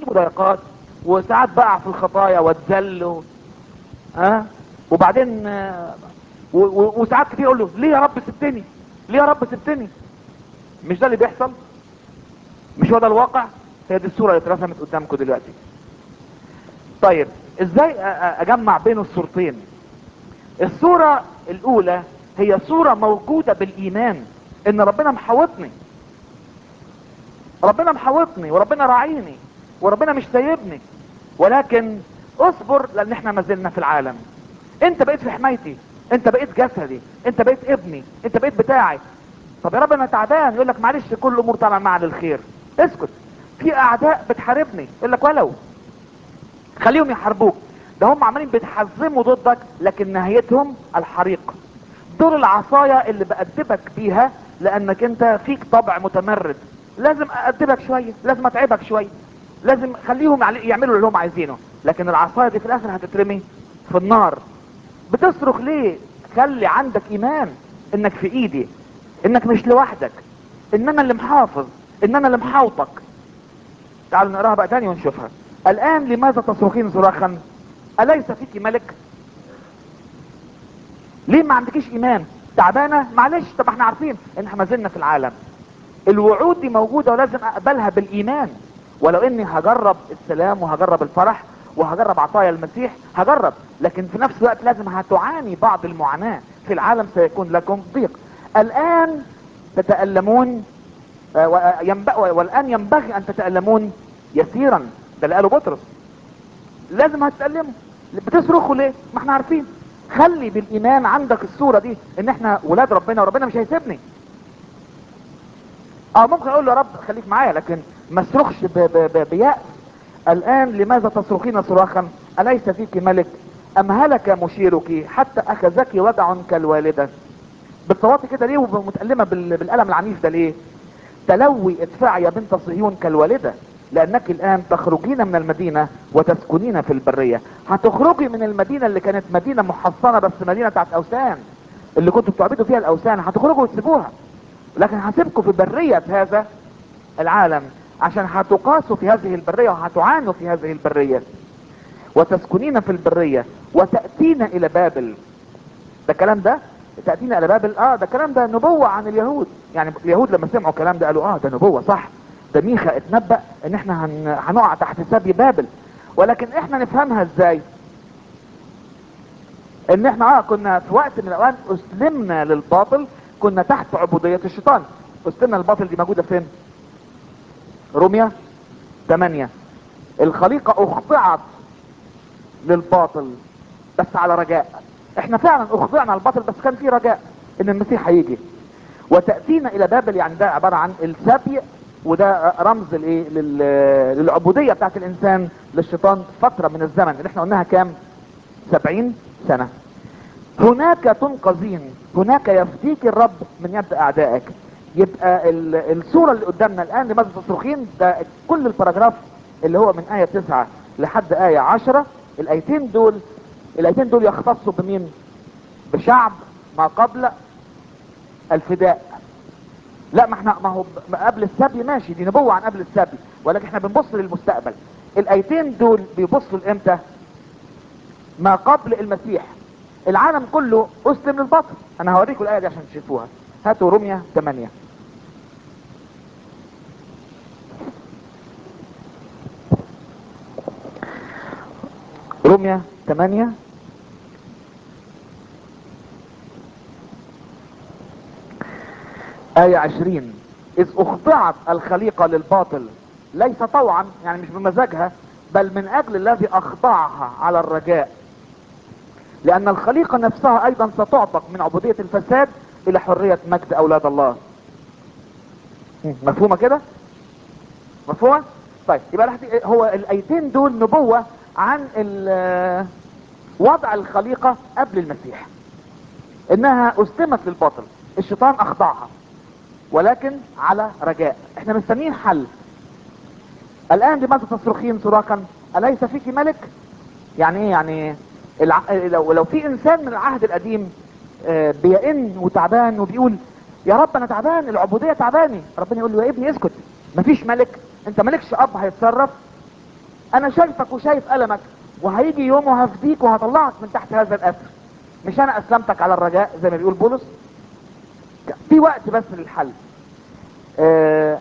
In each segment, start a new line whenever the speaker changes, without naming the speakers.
مضايقات وساعات بقع في الخطايا واتذل و... ها وبعدين آه، و... و... وساعات كتير يقول له ليه يا رب سبتني ليه يا رب سبتني مش ده اللي بيحصل مش هو ده الواقع هي دي الصورة اللي اترسمت قدامكم دلوقتي طيب ازاي أ- أ- اجمع بين الصورتين الصورة الاولى هي صورة موجودة بالايمان ان ربنا محوطني ربنا محوطني وربنا راعيني وربنا مش سايبني ولكن اصبر لان احنا ما زلنا في العالم انت بقيت في حمايتي انت بقيت جسدي انت بقيت ابني انت بقيت بتاعي طب يا رب انا تعبان يقول لك معلش كل الامور طبعا مع للخير اسكت في اعداء بتحاربني يقول لك ولو خليهم يحاربوك ده هم عمالين بيتحزموا ضدك لكن نهايتهم الحريق دول العصاية اللي بأدبك بيها لانك انت فيك طبع متمرد لازم أأدبك شوية لازم اتعبك شوية لازم خليهم يعل- يعملوا اللي هم عايزينه لكن العصاية دي في الاخر هتترمي في النار بتصرخ ليه خلي عندك ايمان انك في ايدي انك مش لوحدك ان انا اللي محافظ ان انا اللي محاوطك تعالوا نقراها بقى تاني ونشوفها الان لماذا تصرخين صراخا اليس فيك ملك ليه ما عندكيش ايمان تعبانه معلش طب احنا عارفين ان احنا ما زلنا في العالم الوعود دي موجوده ولازم اقبلها بالايمان ولو اني هجرب السلام وهجرب الفرح وهجرب عطايا المسيح هجرب لكن في نفس الوقت لازم هتعاني بعض المعاناه في العالم سيكون لكم ضيق الان تتالمون آه، و- ينب- والان ينبغي ان تتالمون يسيرا ده اللي قاله بطرس لازم هتتألموا بتصرخوا ليه ما احنا عارفين خلي بالايمان عندك الصورة دي ان احنا ولاد ربنا وربنا مش هيسيبني اه ممكن اقول له يا رب خليك معايا لكن ما اصرخش ب- ب- ب- بيأس الان لماذا تصرخين صراخا اليس فيك ملك ام هلك مشيرك حتى اخذك وجع كالوالدة بتصوتي كده ليه ومتألمة بال- بالألم العنيف ده ليه تلوي ادفعي يا بنت صهيون كالوالدة لانك الان تخرجين من المدينة وتسكنين في البرية هتخرجي من المدينة اللي كانت مدينة محصنة بس مدينة بتاعت اوثان اللي كنتوا بتعبدوا فيها الاوثان هتخرجوا وتسيبوها لكن هسيبكم في برية هذا العالم عشان هتقاسوا في هذه البرية وهتعانوا في هذه البرية وتسكنين في البرية وتأتين الى بابل ده الكلام ده تأتينا الى بابل اه ده الكلام ده نبوة عن اليهود يعني اليهود لما سمعوا الكلام ده قالوا اه ده نبوة صح ده ميخا اتنبأ ان احنا هن... هنقع تحت سبي بابل ولكن احنا نفهمها ازاي ان احنا اه كنا في وقت من الاوقات اسلمنا للباطل كنا تحت عبودية الشيطان اسلمنا للباطل دي موجودة فين روميا 8 الخليقة اخضعت للباطل بس على رجاء احنا فعلا اخضعنا للباطل بس كان في رجاء ان المسيح هيجي وتأتينا الى بابل يعني ده عبارة عن السبي وده رمز الايه لل- للعبودية بتاعت الانسان للشيطان فترة من الزمن اللي احنا قلناها كام سبعين سنة هناك تنقذين هناك يفديك الرب من يد اعدائك يبقى ال- الصورة اللي قدامنا الان لماذا تصرخين ده كل الباراجراف اللي هو من آية تسعة لحد آية عشرة الايتين دول الايتين دول يختصوا بمين بشعب ما قبل الفداء لا ما احنا ما هو ب- ما قبل السبي ماشي دي نبوة عن قبل السبي ولكن احنا بنبص للمستقبل الايتين دول بيبصوا لامتى ما قبل المسيح العالم كله اسلم للباطل انا هوريكم الايه دي عشان تشوفوها هاتوا روميا 8 روميا 8 آية 20 إذ أخضعت الخليقة للباطل ليس طوعا يعني مش بمزاجها بل من أجل الذي أخضعها على الرجاء لأن الخليقة نفسها أيضا ستعتق من عبودية الفساد إلى حرية مجد أولاد الله مفهومة كده؟ مفهومة؟ طيب يبقى الحدي- هو الآيتين دول نبوة عن ال- وضع الخليقة قبل المسيح إنها أسلمت للباطل الشيطان أخضعها ولكن على رجاء احنا مستنيين حل الان لماذا تصرخين صراخا اليس فيك ملك يعني ايه يعني الع... لو لو في انسان من العهد القديم آه، بيئن وتعبان وبيقول يا رب انا تعبان العبوديه تعباني ربنا يقول له يا ابني اسكت مفيش ملك انت مالكش اب هيتصرف انا شايفك وشايف المك وهيجي يوم وهفديك وهطلعك من تحت هذا الاسر مش انا اسلمتك على الرجاء زي ما بيقول بولس في وقت بس للحل آه،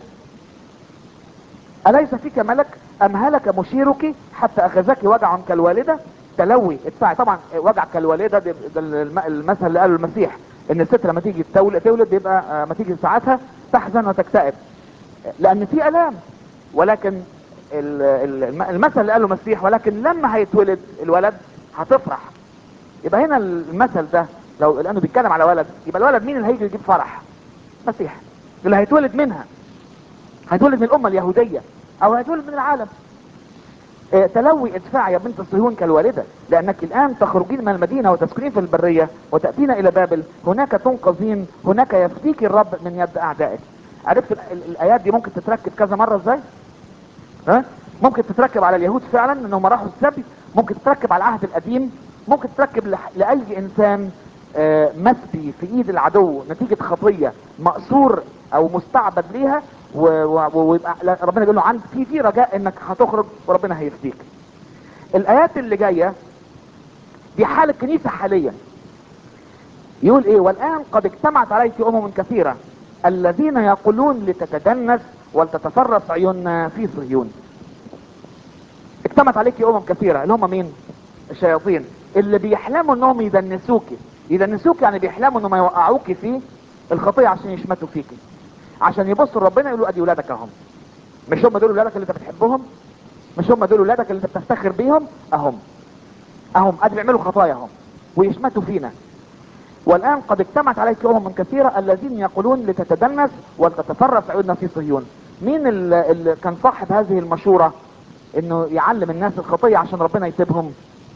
أليس فيك ملك أم هلك مشيرك حتى أخذك وجع كالوالدة تلوي ادفعي طبعا وجع كالوالدة ده ده الم- المثل اللي قاله المسيح ان الست لما تيجي تولد تولد بيبقى آه، لما تيجي ساعتها تحزن وتكتئب لان في الام ولكن ال- ال- الم- المثل اللي قاله المسيح ولكن لما هيتولد الولد هتفرح يبقى هنا المثل ده لو لانه بيتكلم على ولد يبقى الولد مين اللي هيجي يجيب فرح مسيح اللي هيتولد منها هيتولد من الامه اليهوديه او هيتولد من العالم آه، تلوي ادفع يا بنت صهيون كالوالده لانك الان تخرجين من المدينه وتسكنين في البريه وتاتين الى بابل هناك تنقذين هناك يفديك الرب من يد اعدائك عرفت ال- ال- الايات دي ممكن تتركب كذا مره ازاي ها ممكن تتركب على اليهود فعلا انهم راحوا السبي ممكن تتركب على العهد القديم ممكن تتركب لح- لاي انسان آه، مسبي في ايد العدو نتيجه خطيه مأسور او مستعبد ليها و- و- ويبقى لا- ربنا يقول له عند في في رجاء انك هتخرج وربنا هيفديك الايات اللي جايه دي حال الكنيسه حاليا يقول ايه والان قد اجتمعت عليك امم كثيره الذين يقولون لتتدنس ولتتفرس عيوننا في صهيون اجتمعت عليك امم كثيره اللي هم مين الشياطين اللي بيحلموا انهم يدنسوكي يدنسوك يعني بيحلموا انهم يوقعوكي في الخطيه عشان يشمتوا فيكي عشان يبصوا لربنا يقولوا ادي ولادك اهم مش هم دول ولادك اللي انت بتحبهم مش هم دول ولادك اللي انت بتفتخر بيهم اهم اهم ادي بيعملوا خطايا اهم ويشمتوا فينا والان قد اجتمعت عليك امم كثيره الذين يقولون لتتدنس ولتتفرس عيوننا في صهيون مين اللي, اللي كان صاحب هذه المشوره انه يعلم الناس الخطيه عشان ربنا يسيبهم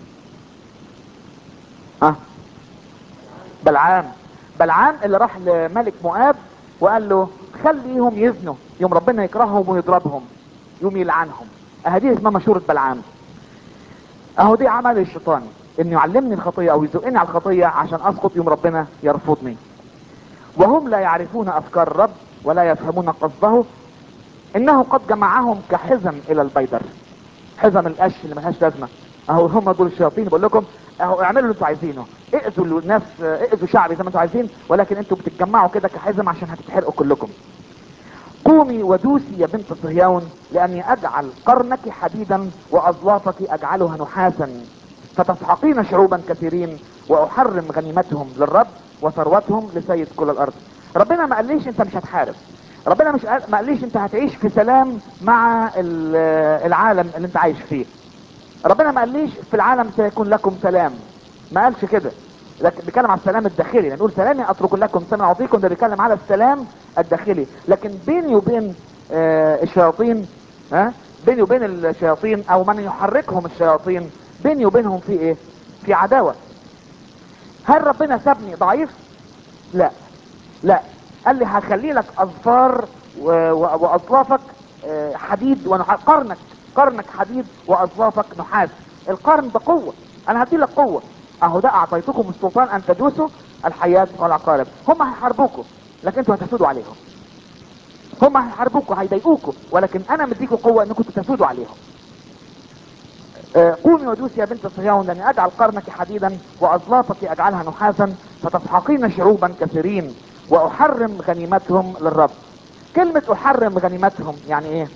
ها بلعام بلعام اللي راح لملك مؤاب وقال له خليهم يزنوا يوم ربنا يكرههم ويضربهم يوم يلعنهم اهدي اسمها مشورة بلعام اهو دي عمل الشيطان انه يعلمني الخطية او يزقني على الخطية عشان اسقط يوم ربنا يرفضني وهم لا يعرفون افكار الرب ولا يفهمون قصده انه قد جمعهم كحزم الى البيدر حزم القش اللي ملهاش لازمه اهو هم دول الشياطين بقول لكم اهو اعملوا اللي انتوا عايزينه اذوا الناس اذوا شعبي زي ما انتوا عايزين ولكن انتوا بتتجمعوا كده كحزم عشان هتتحرقوا كلكم قومي ودوسي يا بنت صهيون لاني اجعل قرنك حديدا واظلافك اجعلها نحاسا فتسحقين شعوبا كثيرين واحرم غنيمتهم للرب وثروتهم لسيد كل الارض ربنا ما قاليش انت مش هتحارب ربنا مش قال ما قاليش انت هتعيش في سلام مع ال- العالم اللي انت عايش فيه ربنا ما قاليش في العالم سيكون لكم سلام ما قالش كده لكن بيتكلم على السلام الداخلي نقول سلامي اترك لكم سلام اعطيكم ده بيتكلم على السلام الداخلي لكن بيني وبين آه الشياطين ها بيني وبين الشياطين او من يحركهم الشياطين بيني وبينهم في ايه في عداوه هل ربنا سابني ضعيف لا لا قال لي هخلي لك اظفار و- و- واظلافك آه، حديد ونحاس قرنك قرنك حديد واظلافك نحاس القرن ده قوه انا هدي لك قوه اهو ده اعطيتكم السلطان ان تدوسوا الحيات والعقارب هم هيحاربوكم لكن انتوا هتسودوا عليهم هم هيحاربوكم هيضايقوكم ولكن انا مديكم قوه انكم تسودوا عليهم آه، قومي ودوسي يا بنت صهيون لاني اجعل قرنك حديدا واظلافك اجعلها نحاسا فتسحقين شعوبا كثيرين واحرم غنيمتهم للرب كلمة احرم غنيمتهم يعني ايه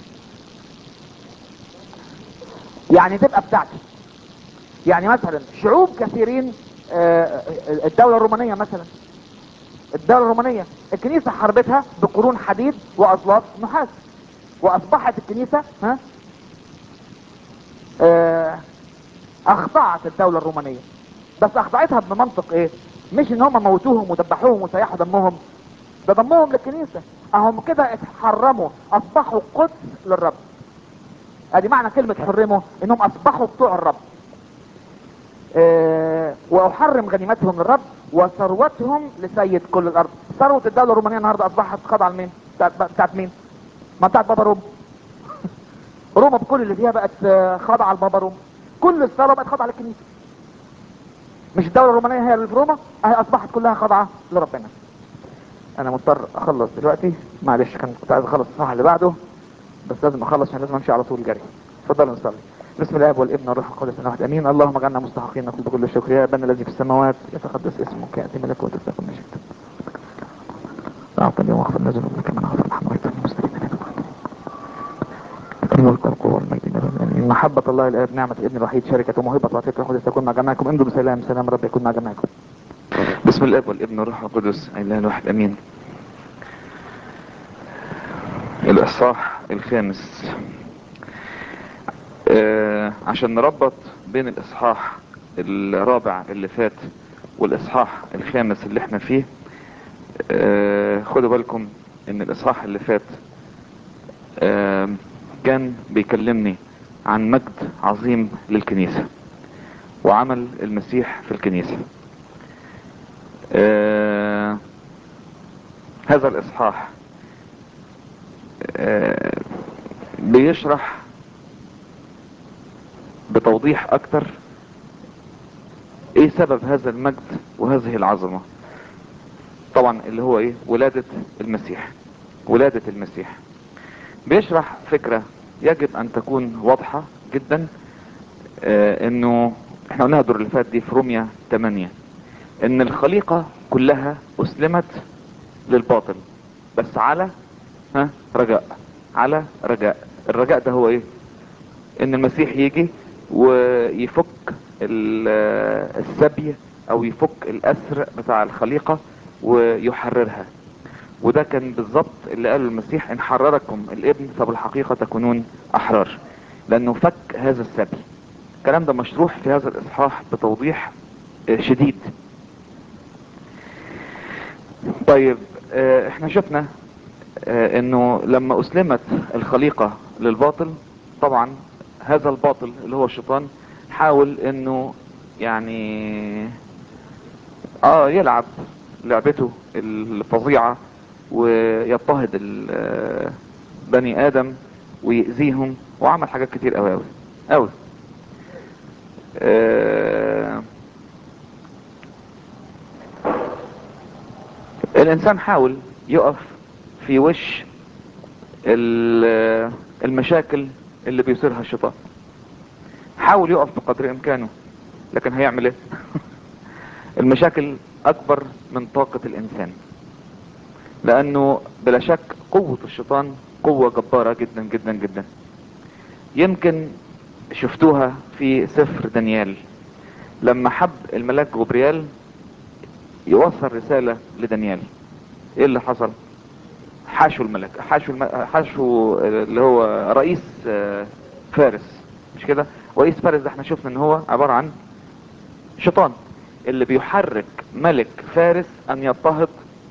يعني تبقى بتاعتي يعني مثلا شعوب كثيرين آه، الدولة الرومانية مثلا الدولة الرومانية الكنيسة حربتها بقرون حديد واظلاف نحاس واصبحت الكنيسة ها آه، اخضعت الدولة الرومانية بس اخضعتها بمنطق ايه مش ان هم موتوهم وذبحوهم وسيحوا دمهم ده دمهم للكنيسة اهم كده اتحرموا اصبحوا قدس للرب ادي معنى كلمة حرموا انهم اصبحوا بتوع الرب اه واحرم غنيمتهم للرب وثروتهم لسيد كل الارض ثروة الدولة الرومانية النهاردة اصبحت خاضعة لمين بتاعت, بتاعت مين ما بتاعت بابا روم روما بكل اللي فيها بقت آه، خاضعة لبابا روما كل الثروة بقت خاضعة للكنيسة مش الدولة الرومانية هي اللي في روما هي اصبحت كلها خاضعة لربنا انا مضطر اخلص دلوقتي معلش كان كنت عايز اخلص الصفحة اللي بعده بس لازم اخلص عشان لازم امشي على طول جري تفضلوا نصلي بسم الله والابن والروح القدس من واحد امين اللهم اجعلنا مستحقين نقول بكل شكر يا ابانا الذي في السماوات يتقدس اسمك ياتي ملكوتك تكن مشيئتك اعطني اليوم واغفر لنا ذنوبنا كما نغفر نحن ايضا المسلمين الملك والقوة والمجد من محبة الله الآب نعمة الابن الوحيد شركة وموهبة وعطية الروح القدس تكون مع جميعكم امضوا بسلام سلام رب يكون مع جميعكم بسم الاب والابن والروح القدس اله الواحد امين الاصحاح الخامس آه عشان نربط بين الاصحاح الرابع اللي فات والاصحاح الخامس اللي احنا فيه آه خدوا بالكم ان الاصحاح اللي فات آه كان بيكلمني عن مجد عظيم للكنيسة وعمل المسيح في الكنيسة آه هذا الاصحاح آه بيشرح بتوضيح اكتر ايه سبب هذا المجد وهذه العظمة طبعا اللي هو ايه ولادة المسيح ولادة المسيح بيشرح فكرة يجب ان تكون واضحة جدا آه انه احنا قلناها الدور اللي فات دي في روميا 8 ان الخليقة كلها اسلمت للباطل بس على ها رجاء على رجاء الرجاء ده هو ايه ان المسيح يجي ويفك السبي او يفك الاسر بتاع الخليقة ويحررها وده كان بالظبط اللي قاله المسيح ان حرركم الابن فبالحقيقة تكونون احرار لانه فك هذا السبي الكلام ده مشروح في هذا الاصحاح بتوضيح شديد طيب احنا شفنا انه لما اسلمت الخليقة للباطل طبعا هذا الباطل اللي هو الشيطان حاول انه يعني اه يلعب لعبته الفظيعة ويضطهد بني ادم ويأذيهم وعمل حاجات كتير قوي قوي قوي آه الانسان حاول يقف في وش المشاكل اللي بيصيرها الشيطان حاول يقف بقدر امكانه لكن هيعمل ايه المشاكل اكبر من طاقة الانسان لانه بلا شك قوة الشيطان قوة جبارة جدا جدا جدا يمكن شفتوها في سفر دانيال لما حب الملاك جبريال يوصل رسالة لدانيال ايه اللي حصل حاشوا الملك حاشوا الم... حاشوا اللي هو رئيس فارس مش كده رئيس فارس ده احنا شفنا ان هو عبارة عن شيطان اللي بيحرك ملك فارس ان يضطهد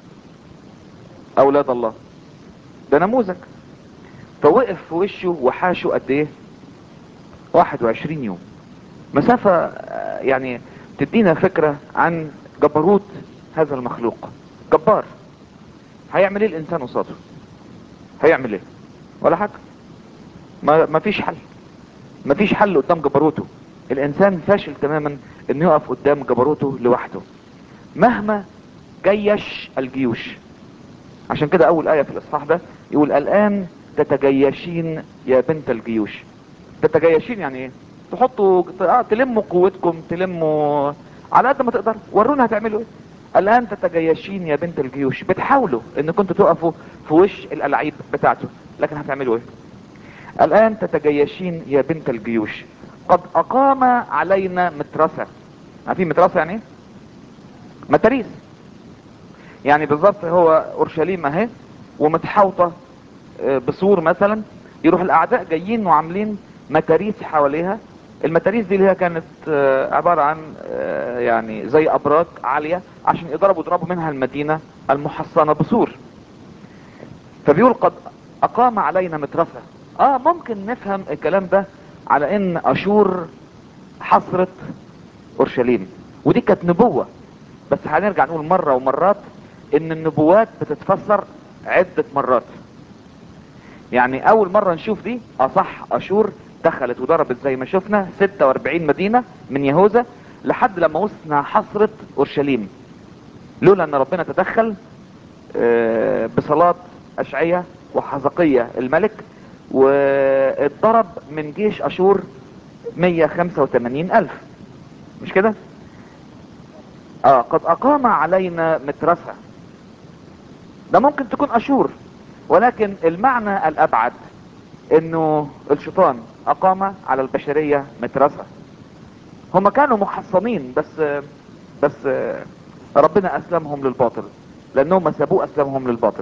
اولاد الله ده نموذج فوقف في وشه وحاشه قد ايه 21 يوم مسافة يعني تدينا فكرة عن جبروت هذا المخلوق جبار هيعمل ايه الانسان قصاده هيعمل ايه ولا حاجة ما, ما فيش حل ما فيش حل قدام جبروته الانسان فاشل تماما انه يقف قدام جبروته لوحده مهما جيش الجيوش عشان كده اول ايه في الاصحاح ده يقول الان تتجيشين يا بنت الجيوش تتجيشين يعني ايه تحطوا اه تلموا قوتكم تلموا على قد ما تقدر ورونا هتعملوا ايه الان تتجيشين يا بنت الجيوش بتحاولوا ان كنتوا تقفوا في وش الالعاب بتاعته لكن هتعملوا ايه الان تتجيشين يا بنت الجيوش قد اقام علينا مترسة عارفين مترسة يعني ايه متاريس يعني بالظبط هو اورشليم اهي ومتحوطة بسور مثلا يروح الاعداء جايين وعاملين متاريس حواليها المتاريس دي اللي هي كانت عبارة عن يعني زي ابراج عالية عشان يضربوا يضربوا منها المدينة المحصنة بسور فبيقول قد اقام علينا مترفة اه ممكن نفهم الكلام ده على ان اشور حصرت اورشليم ودي كانت نبوة بس هنرجع نقول مرة ومرات ان النبوات بتتفسر عدة مرات يعني اول مرة نشوف دي اصح اشور دخلت وضربت زي ما شفنا 46 مدينة من يهوذا لحد لما وصلنا حصرت اورشليم لولا ان ربنا تدخل بصلاة اشعية وحزقية الملك واتضرب من جيش اشور 185 الف مش كده اه قد اقام علينا مترسة ده ممكن تكون اشور ولكن المعنى الابعد انه الشيطان اقام على البشرية مترسة هم كانوا محصنين بس بس ربنا اسلمهم للباطل لانهم سابوه اسلمهم للباطل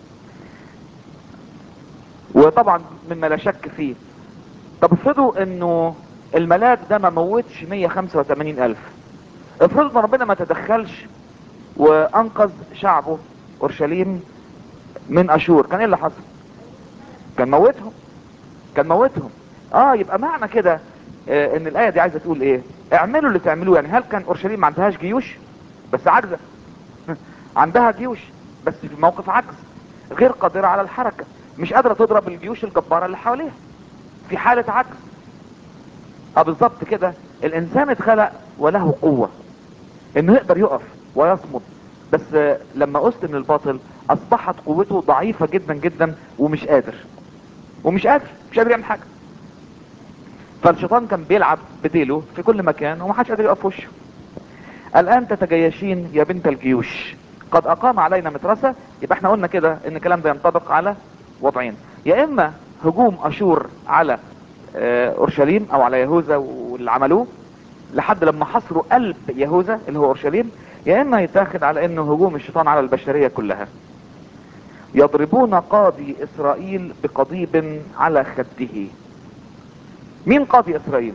وطبعا مما لا شك فيه طب افرضوا انه الملاك ده ما موتش 185 الف افرضوا ان ربنا ما تدخلش وانقذ شعبه اورشليم من اشور كان ايه اللي حصل كان موتهم كان موتهم اه يبقى معنى كده آه ان الايه دي عايزه تقول ايه اعملوا اللي تعملوه يعني هل كان اورشليم ما عندهاش جيوش بس عاجزه عندها جيوش بس في موقف عجز غير قادره على الحركه مش قادره تضرب الجيوش الجباره اللي حواليها في حاله عجز اه بالظبط كده الانسان اتخلق وله قوه انه يقدر يقف ويصمد بس آه لما اسلم للباطل اصبحت قوته ضعيفه جدا جدا ومش قادر ومش قادر مش قادر يعمل حاجه فالشيطان كان بيلعب بديله في كل مكان ومحدش قادر يقف في وشه الان تتجيشين يا بنت الجيوش قد اقام علينا مترسة يبقى احنا قلنا كده ان الكلام ده ينطبق على وضعين يا اما هجوم اشور على اه اورشليم او على يهوذا واللي عملوه لحد لما حصروا قلب يهوذا اللي هو اورشليم يا اما يتاخد على انه هجوم الشيطان على البشرية كلها يضربون قاضي اسرائيل بقضيب على خده مين قاضي اسرائيل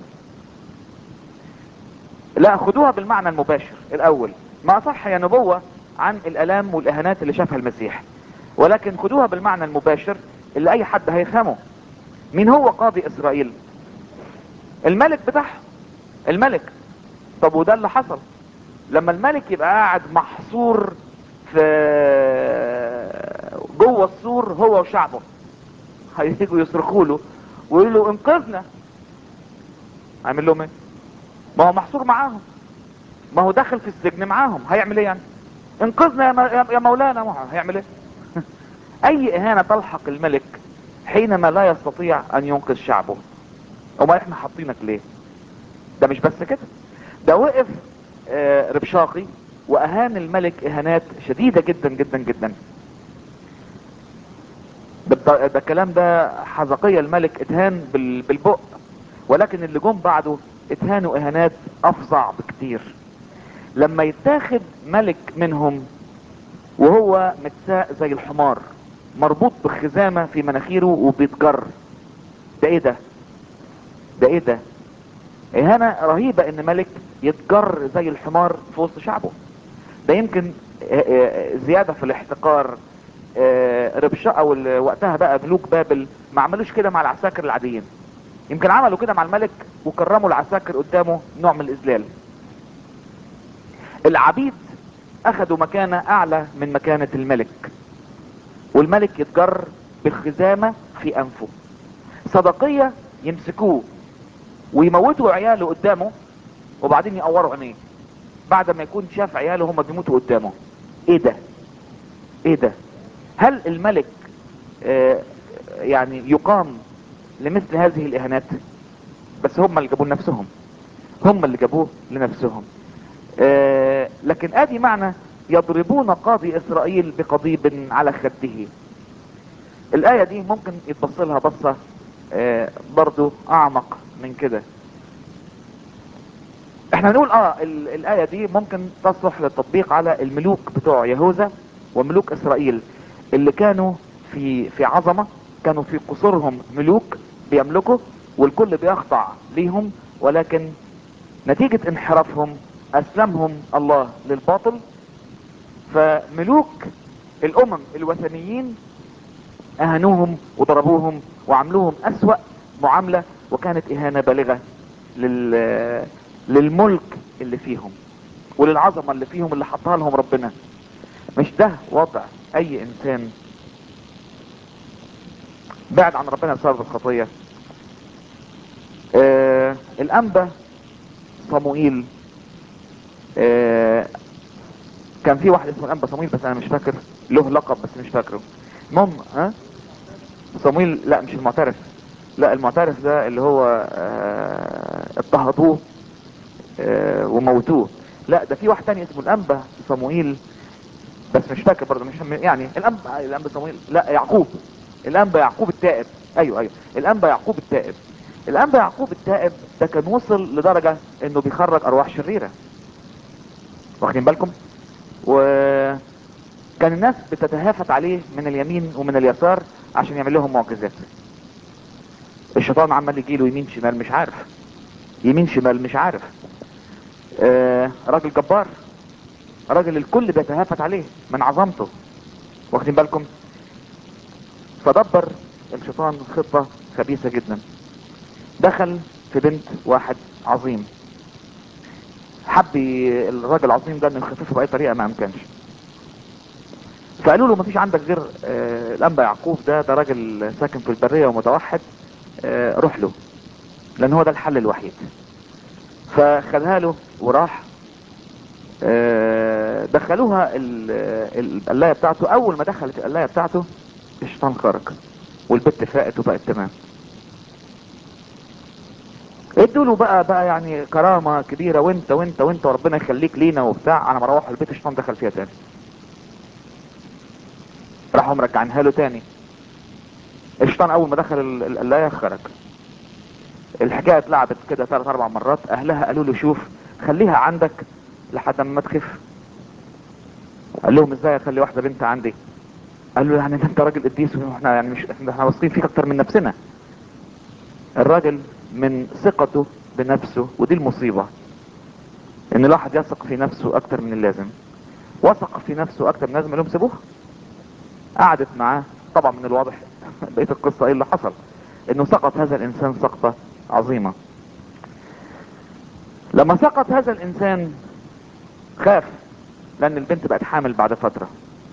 لا خدوها بالمعنى المباشر الاول ما صح هي نبوة عن الالام والاهانات اللي شافها المسيح ولكن خدوها بالمعنى المباشر اللي اي حد هيفهمه مين هو قاضي اسرائيل الملك بتاعهم الملك طب وده اللي حصل لما الملك يبقى قاعد محصور في جوه السور هو وشعبه هيجوا يصرخوا له ويقولوا له انقذنا هيعمل لهم ايه ما هو محصور معاهم ما هو داخل في السجن معاهم هيعمل ايه يعني انقذنا يا مولانا ما هيعمل ايه اي اهانة تلحق الملك حينما لا يستطيع ان ينقذ شعبه وما احنا حاطينك ليه ده مش بس كده ده وقف آه ربشاقي واهان الملك اهانات شديدة جدا جدا جدا ده, ده الكلام ده حزقية الملك اتهان بالبق ولكن اللي جم بعده اتهانوا اهانات افظع بكتير لما يتاخد ملك منهم وهو متساق زي الحمار مربوط بخزامة في مناخيره وبيتجر ده ايه ده ده ايه ده اهانة رهيبة ان ملك يتجر زي الحمار في وسط شعبه ده يمكن زيادة في الاحتقار ربشا او وقتها بقى ملوك بابل ما عملوش كده مع العساكر العاديين يمكن عملوا كده مع الملك وكرموا العساكر قدامه نوع من الاذلال العبيد اخذوا مكانة اعلى من مكانة الملك والملك يتجر بالخزامة في انفه صدقية يمسكوه ويموتوا عياله قدامه وبعدين يقوروا عينيه بعد ما يكون شاف عياله هم بيموتوا قدامه ايه ده ايه ده هل الملك آه يعني يقام لمثل هذه الاهانات بس هم اللي جابوه لنفسهم هم اللي جابوه لنفسهم آه لكن ادي معنى يضربون قاضي اسرائيل بقضيب على خده الاية دي ممكن يتبص لها بصة آه برضو اعمق من كده احنا نقول اه الاية دي ممكن تصلح للتطبيق على الملوك بتوع يهوذا وملوك اسرائيل اللي كانوا في في عظمة كانوا في قصورهم ملوك بيملكوا والكل بيخضع ليهم ولكن نتيجة انحرافهم اسلمهم الله للباطل فملوك الامم الوثنيين اهانوهم وضربوهم وعملوهم اسوأ معاملة وكانت اهانة بالغة لل... للملك اللي فيهم وللعظمة اللي فيهم اللي حطها لهم ربنا مش ده وضع اي انسان بعد عن ربنا بسبب الخطية آه الانبا صموئيل آه كان في واحد اسمه الانبا صموئيل بس انا مش فاكر له لقب بس مش فاكره المهم ها صمويل لا مش المعترف لا المعترف ده اللي هو آه، اضطهدوه آه، وموتوه لا ده في واحد تاني اسمه الانبا صموئيل بس مش فاكر برضه مش يعني الانبا الانبا صموئيل لا يعقوب الانبا يعقوب التائب ايوه ايوه الانبا يعقوب التائب الانبا يعقوب التائب ده كان وصل لدرجة انه بيخرج ارواح شريرة واخدين بالكم وكان الناس بتتهافت عليه من اليمين ومن اليسار عشان يعمل لهم معجزات الشيطان عمال يجيله يمين شمال مش عارف يمين شمال مش عارف آه راجل جبار راجل الكل بيتهافت عليه من عظمته واخدين بالكم فدبر الشيطان خطة خبيثة جدا دخل في بنت واحد عظيم حب ي- الراجل العظيم ده انه يخففه باي طريقه ما امكنش فقالوا له مفيش عندك غير آه، الانبا يعقوب ده ده راجل ساكن في البريه ومتوحد آه، روح له لان هو ده الحل الوحيد فخدها له وراح آه، دخلوها ال- ال- القلايه بتاعته اول ما دخلت القلايه بتاعته الشيطان خرج والبت فاقت وبقت تمام ادوا له بقى بقى يعني كرامه كبيره وانت وانت وانت وربنا يخليك لينا وبتاع انا مروح البيت الشيطان دخل فيها تاني راحوا مرجعينها له تاني الشيطان اول ما دخل ال- القلايه خرج الحكايه اتلعبت كده ثلاث اربع مرات اهلها قالوا له شوف خليها عندك لحد ما تخف قال لهم ازاي اخلي واحده بنت عندي قال له يعني ده انت راجل قديس واحنا يعني مش احنا واثقين فيك اكتر من نفسنا الراجل من ثقته بنفسه ودي المصيبة ان الواحد يثق في نفسه اكتر من اللازم وثق في نفسه اكتر من اللازم قال لهم سيبوها قعدت معاه طبعا من الواضح بقية القصة ايه اللي حصل انه سقط هذا الانسان سقطة عظيمة لما سقط هذا الانسان خاف لان البنت بقت حامل بعد فترة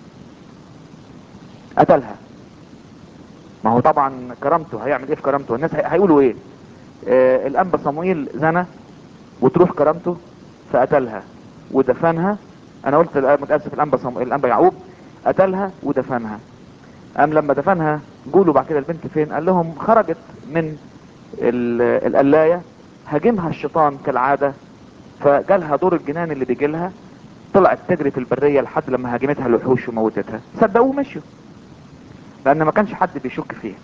قتلها ما هو طبعا كرامته هيعمل ايه في كرامته الناس هي- هيقولوا ايه آه الانبا صموئيل زنى وتروح كرامته فقتلها ودفنها انا قلت الآن متاسف الانبا صموئيل الانبا يعقوب قتلها ودفنها قام لما دفنها جولوا بعد كده البنت فين قال لهم خرجت من ال- القلايه هاجمها الشيطان كالعاده فجالها دور الجنان اللي بيجي لها طلعت تجري في البريه لحد لما هاجمتها الوحوش وموتتها صدقوه ومشوا لان ما كانش حد بيشك فيه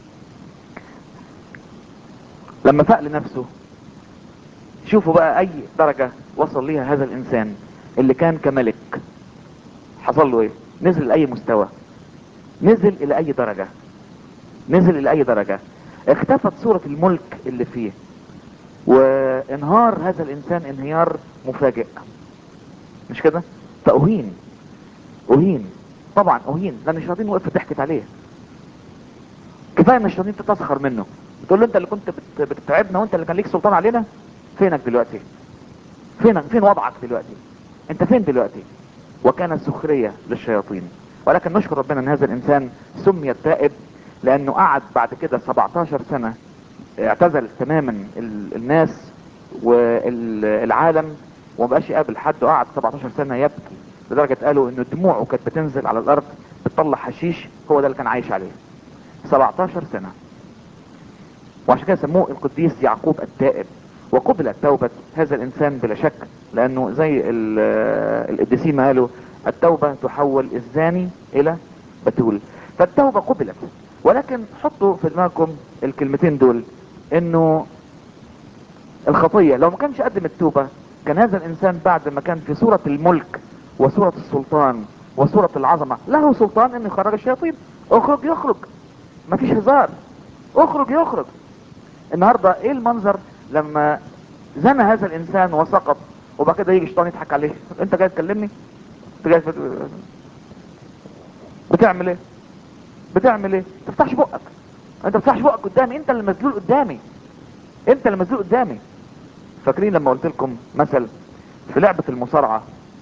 لما فاق لنفسه شوفوا بقى اي درجة وصل ليها هذا الانسان اللي كان كملك حصل له ايه نزل لاي مستوى نزل الى اي درجة نزل الى اي درجة اختفت صورة الملك اللي فيه وانهار هذا الانسان انهيار مفاجئ مش كده فاهين اهين طبعا اهين لان الشياطين وقفت ضحكت عليه كفايه ان الشياطين تتسخر منه بتقول له انت اللي كنت بت- بتتعبنا وانت اللي كان ليك سلطان علينا فينك دلوقتي فينك فين وضعك دلوقتي انت فين دلوقتي وكان سخرية للشياطين ولكن نشكر ربنا ان هذا الانسان سمي التائب لانه قعد بعد كده 17 سنة اعتزل تماما ال- الناس والعالم ومبقاش يقابل حد وقعد 17 سنة يبكي لدرجة قالوا ان دموعه كانت بتنزل على الارض بتطلع حشيش هو ده اللي كان عايش عليه 17 سنة وعشان كده سموه القديس يعقوب التائب وقبلت توبة هذا الانسان بلا شك لانه زي ال- القديسين ما قالوا التوبة تحول الزاني الى بتول فالتوبة قبلت ولكن حطوا في دماغكم الكلمتين دول انه الخطية لو ما كانش قدم التوبة كان هذا الانسان بعد ما كان في صورة الملك وصورة السلطان وصورة العظمة له سلطان انه يخرج الشياطين اخرج يخرج مفيش هزار اخرج يخرج النهاردة ايه المنظر لما زنى هذا الانسان وسقط وبعد كده يجي الشيطان يضحك عليه انت جاي تكلمني انت جاي بت- بتعمل ايه بتعمل ايه ما تفتحش بقك انت ما تفتحش بقك قدامي انت اللي مزلول قدامي انت اللي مزلول قدامي فاكرين لما قلت لكم مثل في لعبة المصارعة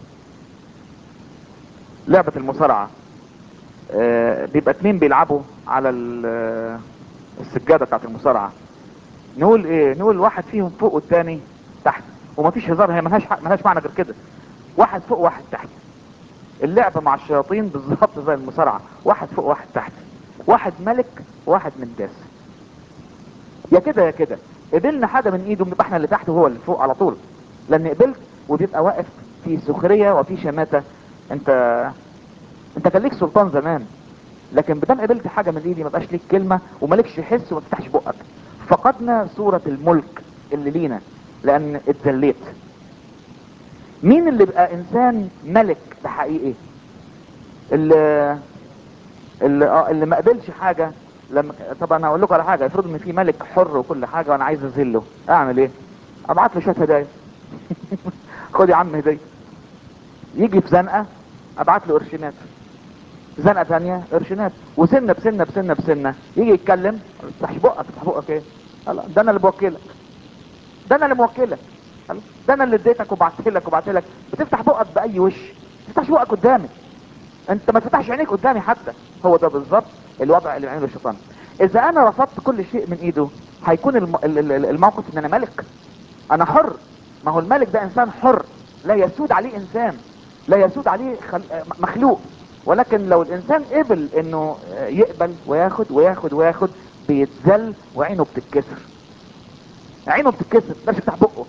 لعبة المصارعة آه، بيبقى اتنين بيلعبوا على ال- آه، السجادة بتاعت المصارعة نقول ايه نقول واحد فيهم فوق والتاني تحت ومفيش هزار هي ملهاش حق- ملهاش معنى غير كده واحد فوق واحد تحت اللعبة مع الشياطين بالظبط زي المصارعة واحد فوق واحد تحت واحد ملك وواحد من داس يا كده يا كده قبلنا حاجه من ايده بنبقى احنا اللي تحت وهو اللي فوق على طول لان قبلت وبيبقى واقف في سخريه وفي شماته انت انت كان ليك سلطان زمان لكن بدل قبلت حاجه من ايدي ما بقاش ليك كلمه ومالكش حس وما تفتحش بقك فقدنا صوره الملك اللي لينا لان اتذليت مين اللي بقى انسان ملك بحقيقي اللي اللي, آه اللي ما قبلش حاجه لما طبعا هقول لكم على حاجه افرض ان في ملك حر وكل حاجه وانا عايز اذله اعمل ايه ابعت له شويه هدايا خد يا عم هديه يجي في زنقه ابعت له قرشينات زنقه ثانيه قرشينات وسنه بسنه بسنه بسنه يجي يتكلم ما تفتحش بقك تفتح بقك ايه خلاص ده انا اللي بوكلك ده انا اللي موكلك خلاص ده انا اللي اديتك وبعت لك وبعت لك بتفتح بقك باي وش ما تفتحش بقك قدامي انت ما تفتحش عينيك قدامي حتى هو ده بالظبط الوضع اللي بيعمله الشيطان اذا انا رفضت كل شيء من ايده هيكون الم... ال- ال- الموقف ان انا ملك انا حر ما هو الملك ده انسان حر لا يسود عليه انسان لا يسود عليه خل... مخلوق ولكن لو الانسان قبل انه يقبل وياخد وياخد وياخد بيتذل وعينه بتتكسر عينه بتتكسر مش يفتح بقه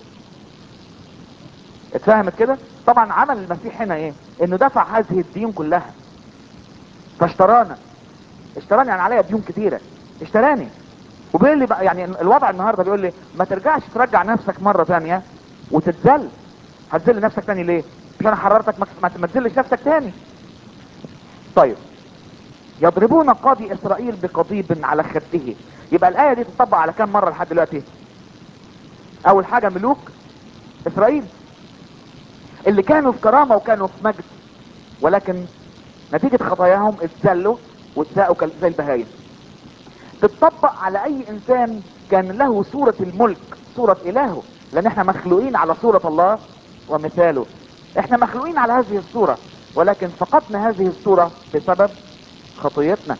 اتفهمت كده طبعا عمل المسيح هنا ايه انه دفع هذه الديون كلها فاشترانا اشتراني يعني عليا ديون كتيرة اشتراني وبيقول لي بقى يعني الوضع النهارده بيقول لي ما ترجعش ترجع نفسك مرة ثانية وتتذل هتذل نفسك تاني ليه مش انا حررتك ما- ما ما تذلش نفسك تاني طيب يضربون قاضي اسرائيل بقضيب على خده يبقى الايه دي تطبق على كام مره لحد دلوقتي اول حاجه ملوك اسرائيل اللي كانوا في كرامه وكانوا في مجد ولكن نتيجه خطاياهم اتذلوا واتساقوا كال- زي البهايم تتطبق على اي انسان كان له صورة الملك صورة الهه لان احنا مخلوقين على صورة الله ومثاله احنا مخلوقين على هذه الصورة ولكن فقدنا هذه الصورة بسبب خطيتنا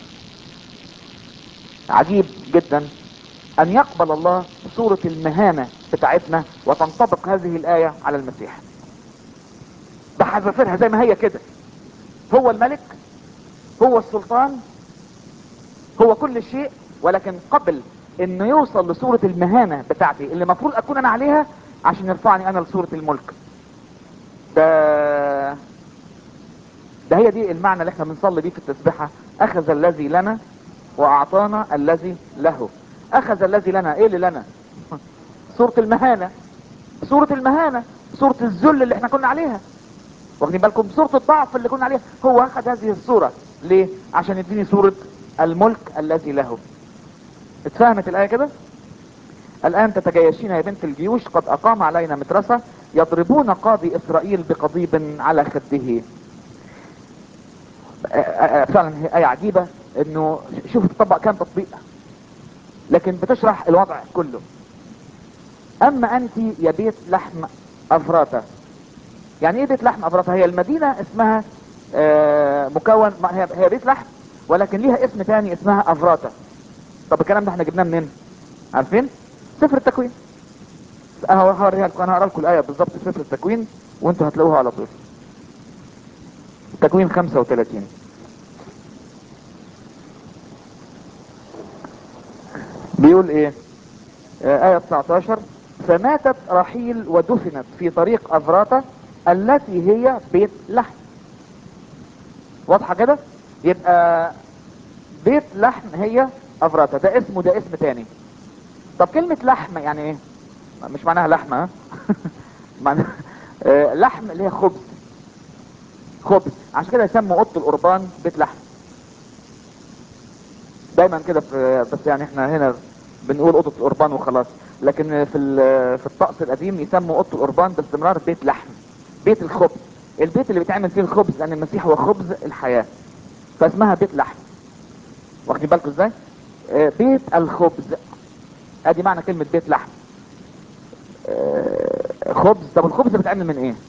عجيب جدا ان يقبل الله صورة المهانة بتاعتنا وتنطبق هذه الاية على المسيح بحذافيرها زي ما هي كده هو الملك هو السلطان هو كل شيء ولكن قبل انه يوصل لصورة المهانة بتاعتي اللي المفروض اكون انا عليها عشان يرفعني انا لصورة الملك ده ده هي دي المعنى اللي احنا بنصلي بيه في التسبيحة اخذ الذي لنا واعطانا الذي له اخذ الذي لنا ايه اللي لنا صورة المهانة صورة المهانة صورة الذل اللي احنا كنا عليها واخدين بالكم صورة الضعف اللي كنا عليها هو اخذ هذه الصورة ليه عشان يديني صورة الملك الذي له اتفهمت الآية كده الآن تتجيشين يا بنت الجيوش قد أقام علينا مدرسة يضربون قاضي إسرائيل بقضيب على خده آه، آه، فعلا هي آية عجيبة انه شوف تطبق كام تطبيق لكن بتشرح الوضع كله اما انت يا بيت لحم افراتا يعني ايه بيت لحم افراتا هي المدينة اسمها آه، مكون ما- هي هي بيت لحم ولكن ليها اسم تاني اسمها افراتا طب الكلام ده احنا جبناه منين عارفين سفر التكوين انا هوريها لكم انا هقرا لكم الايه بالظبط في سفر التكوين وانتوا هتلاقوها على طول تكوين 35 بيقول ايه آه، آية 19 فماتت رحيل ودفنت في طريق أفراتا التي هي بيت لحم واضحة كده يبقى بيت لحم هي أفراتا ده اسمه ده اسم تاني طب كلمة لحم يعني ايه مش معناها لحمة ها؟ معناها آه، لحم اللي هي خبز خبز عشان كده يسموا اوضه القربان بيت لحم دايما كده في بس يعني احنا هنا بنقول اوضه القربان وخلاص لكن في ال- في الطقس القديم يسموا اوضه القربان باستمرار بيت لحم بيت الخبز البيت اللي بيتعمل فيه الخبز لان المسيح هو خبز الحياه فاسمها بيت لحم واخدين بالكم ازاي آه، بيت الخبز ادي معنى كلمه بيت لحم آه، خبز طب الخبز بيتعمل من ايه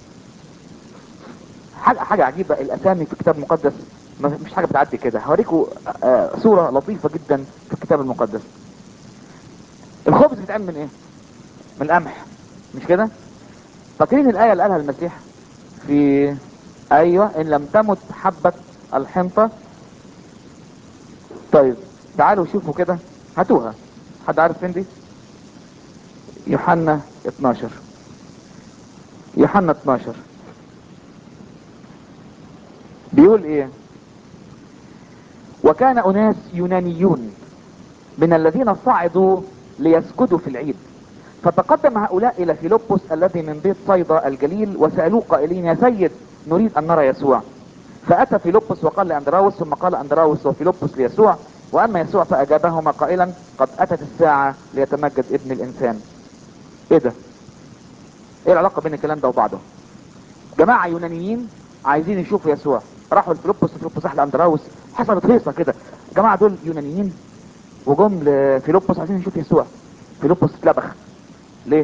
حاجة حاجة عجيبة الأسامي في الكتاب المقدس ما- مش حاجة بتعدي كده هوريكم آه، صورة لطيفة جدا في الكتاب المقدس الخبز بيتعمل من ايه؟ من القمح مش كده؟ فاكرين الآية اللي قالها المسيح في أيوة إن لم تمت حبة الحنطة طيب تعالوا شوفوا كده هاتوها حد عارف فين دي يوحنا 12 يوحنا 12 بيقول ايه وكان اناس يونانيون من الذين صعدوا ليسجدوا في العيد فتقدم هؤلاء الى فيلبس الذي من بيت صيدا الجليل وسالوه قائلين يا سيد نريد ان نرى يسوع فاتى فيلبس وقال لاندراوس ثم قال اندراوس وفيلبس ليسوع واما يسوع فاجابهما قائلا قد اتت الساعه ليتمجد ابن الانسان ايه ده ايه العلاقه بين الكلام ده وبعضه جماعه يونانيين عايزين يشوفوا يسوع راحوا لفيلبس فيلبس راح لاندراوس حصلت هيصه كده الجماعه دول يونانيين وجم لفيلبس عايزين يشوف يسوع فيلبس اتلبخ ليه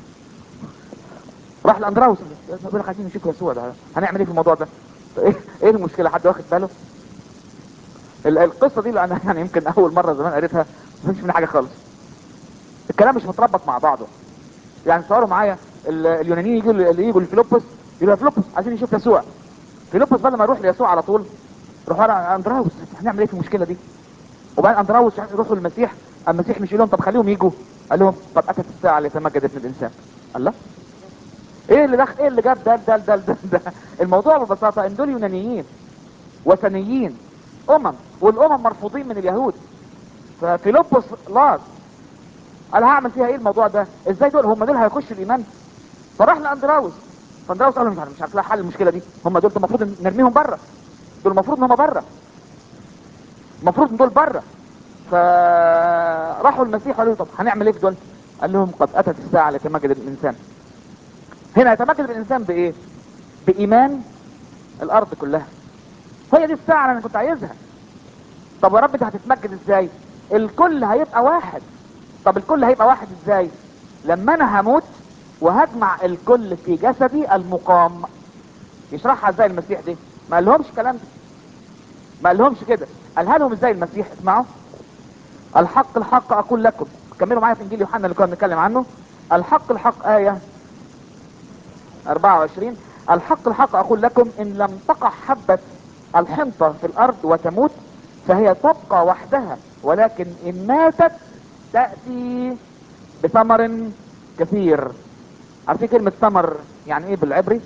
راح لاندراوس بيقول لك عايزين نشوف يسوع ده هنعمل ايه في الموضوع ده ايه ايه المشكله حد واخد باله ال- القصه دي اللي انا يعني يمكن اول مره زمان قريتها ما فهمتش منها حاجه خالص الكلام مش متربط مع بعضه يعني تصوروا معايا ال- اليونانيين يجوا اللي يجوا لفيلبس يقولوا يا فيلبس عايزين نشوف يسوع فيلبس بدل ما يروح ليسوع على طول روحوا على اندراوس هنعمل ايه في المشكله دي وبعدين اندراوس يروحوا للمسيح المسيح مش يقول لهم طب خليهم يجوا قال لهم قد اتت الساعه ليتمجد ابن الانسان الله ايه اللي دخل ايه اللي جاب ده ده ده ده, ده. الموضوع ببساطه ان دول يونانيين وثنيين امم والامم مرفوضين من اليهود ففيلبس لاز قال هعمل فيها ايه الموضوع ده ازاي دول هم دول هيخشوا الايمان فراح لاندراوس فاندراوس قال له مش عارف مش عارف لها حل المشكله دي هم دول المفروض نرميهم بره دول المفروض ان هم بره المفروض ان دول بره فراحوا المسيح قالوا له طب هنعمل ايه في دول قال لهم قد اتت الساعه ليتمجد الانسان هنا يتمجد الانسان بايه بايمان الارض كلها هي دي الساعه اللي انا كنت عايزها طب يا رب انت هتتمجد ازاي الكل هيبقى واحد طب الكل هيبقى واحد ازاي لما انا هموت وهجمع الكل في جسدي المقام يشرحها ازاي المسيح دي ما قالهمش كلام ده ما قالهمش كده قالها لهم ازاي المسيح اسمعوا الحق الحق اقول لكم كملوا معايا في انجيل يوحنا اللي كنا بنتكلم عنه الحق الحق ايه 24 الحق الحق اقول لكم ان لم تقع حبة الحنطة في الارض وتموت فهي تبقى وحدها ولكن ان ماتت تأتي بثمر كثير عارفين كلمة ثمر يعني ايه بالعبري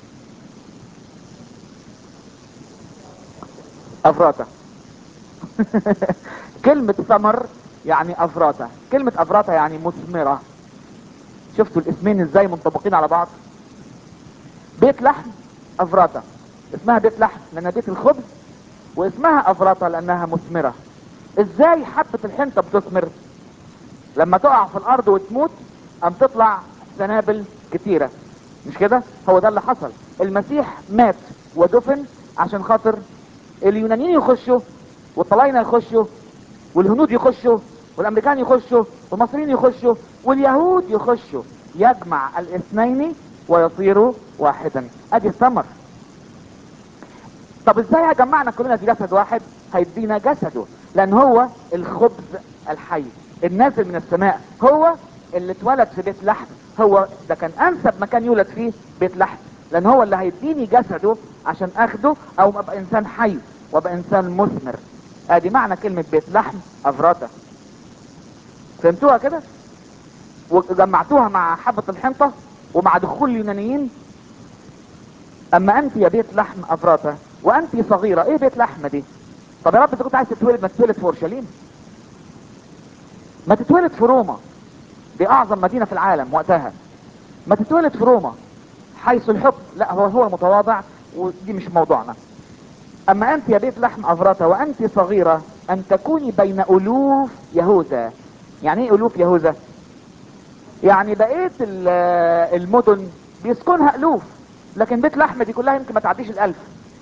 افراتا كلمة ثمر يعني افراتا كلمة افراتا يعني مثمرة شفتوا الاسمين ازاي منطبقين على بعض بيت لحم افراتا اسمها بيت لحم لانها بيت الخبز واسمها افراتا لانها مثمرة ازاي حبة الحنطة بتثمر لما تقع في الارض وتموت ام تطلع سنابل كتيرة مش كده هو ده اللي حصل المسيح مات ودفن عشان خاطر اليونانيين يخشوا والطلاينة يخشوا والهنود يخشوا والامريكان يخشوا والمصريين يخشوا واليهود يخشوا يجمع الاثنين ويصيروا واحدا ادي الثمر طب ازاي هجمعنا كلنا في جسد واحد هيدينا جسده لان هو الخبز الحي النازل من السماء هو اللي اتولد في بيت لحم هو ده كان انسب مكان يولد فيه بيت لحم لان هو اللي هيديني جسده عشان اخده او ابقى انسان حي وابقى انسان مثمر ادي معنى كلمة بيت لحم افراتا فهمتوها كده وجمعتوها مع حبة الحنطة ومع دخول اليونانيين اما انت يا بيت لحم افراتا وانت صغيرة ايه بيت لحم دي طب يا رب انت كنت عايز تتولد ما تتولد في اورشليم ما تتولد في روما دي اعظم مدينة في العالم وقتها ما تتولد في روما حيث الحب لا هو هو المتواضع ودي مش موضوعنا اما انت يا بيت لحم افراتا وانت صغيرة ان تكوني بين الوف يهوذا يعني ايه الوف يهوذا يعني بقية المدن بيسكنها الوف لكن بيت لحم دي كلها يمكن ما تعديش الالف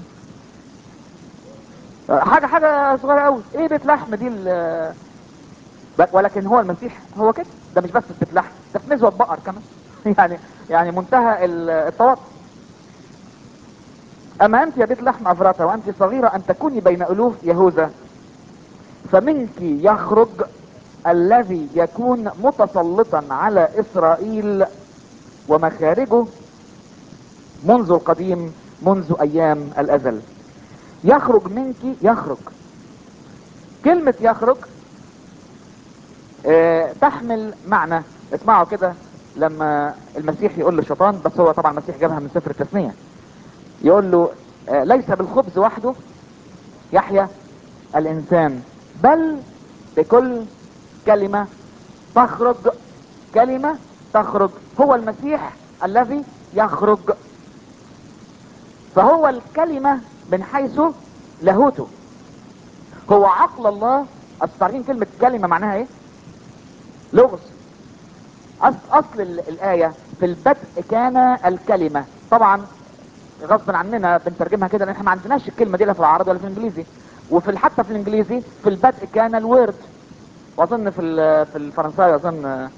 حاجة حاجة صغيرة قوي ايه بيت لحم دي ولكن هو المسيح هو كده ده مش بس في بيت لحم ده في مزوة بقر كمان يعني يعني منتهى التواضع اما انت يا بيت لحم افراتا وانت صغيرة ان تكوني بين الوف يهوذا فمنك يخرج الذي يكون متسلطا على اسرائيل ومخارجه منذ القديم منذ ايام الازل يخرج منك يخرج كلمة يخرج آه، تحمل معنى اسمعوا كده لما المسيح يقول للشيطان بس هو طبعا المسيح جابها من سفر التثنية يقول له آه، ليس بالخبز وحده يحيا الانسان بل بكل كلمة تخرج كلمة تخرج هو المسيح الذي يخرج فهو الكلمة من حيث لاهوته هو عقل الله أصل عارفين كلمة كلمة معناها ايه لغز أصل, أصل ال- الآية في البدء كان الكلمة طبعا غصبا عننا بنترجمها كده لان احنا ما عندناش الكلمة دي لا في العربي ولا في الانجليزي وفي ال- حتى في الانجليزي في البدء كان الوورد واظن في ال- في الفرنساوي اظن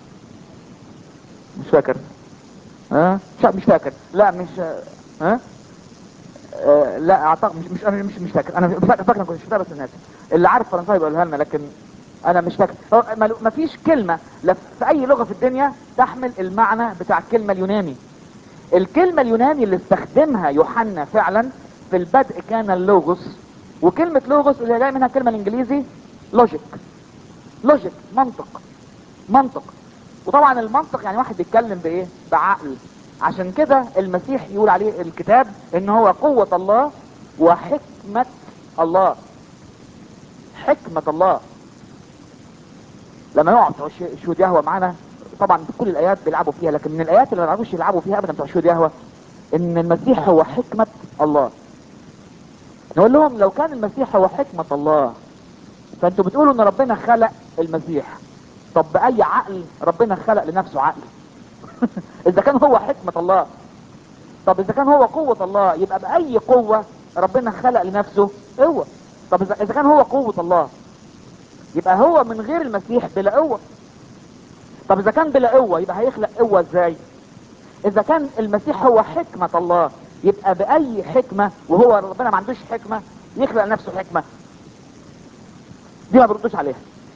مش فاكر ها مش مش فاكر لا مش ها آه، لا اعتقد مش مش انا مش مش فاكر انا فاكر فاكر كنت شفتها بس الناس اللي عارف فرنساوي يقولها لنا لكن انا مش فاكر هو ما- ما فيش كلمه لا في اي لغه في الدنيا تحمل المعنى بتاع الكلمه اليوناني الكلمه اليوناني اللي استخدمها يوحنا فعلا في البدء كان اللوغوس وكلمه لوغوس اللي جاي منها الكلمه الانجليزي لوجيك لوجيك منطق منطق وطبعا المنطق يعني واحد بيتكلم بايه بعقل عشان كده المسيح يقول عليه الكتاب ان هو قوة الله وحكمة الله حكمة الله لما يقعد بتوع الش- شهود يهوى معانا طبعا في كل الايات بيلعبوا فيها لكن من الايات اللي ما يعرفوش يلعبوا فيها ابدا بتوع شهود يهوى ان المسيح هو حكمة الله نقول لهم لو كان المسيح هو حكمة الله فانتوا بتقولوا ان ربنا خلق المسيح طب باي عقل ربنا خلق لنفسه عقل اذا كان هو حكمة الله طب اذا كان هو قوة الله يبقى باي قوة ربنا خلق لنفسه قوة طب اذا إذا كان هو قوة الله يبقى هو من غير المسيح بلا قوة طب اذا كان بلا قوة يبقى هيخلق قوة ازاي اذا كان المسيح هو حكمة الله يبقى باي حكمة وهو ربنا ما عندوش حكمة يخلق لنفسه حكمة دي ما بردوش عليها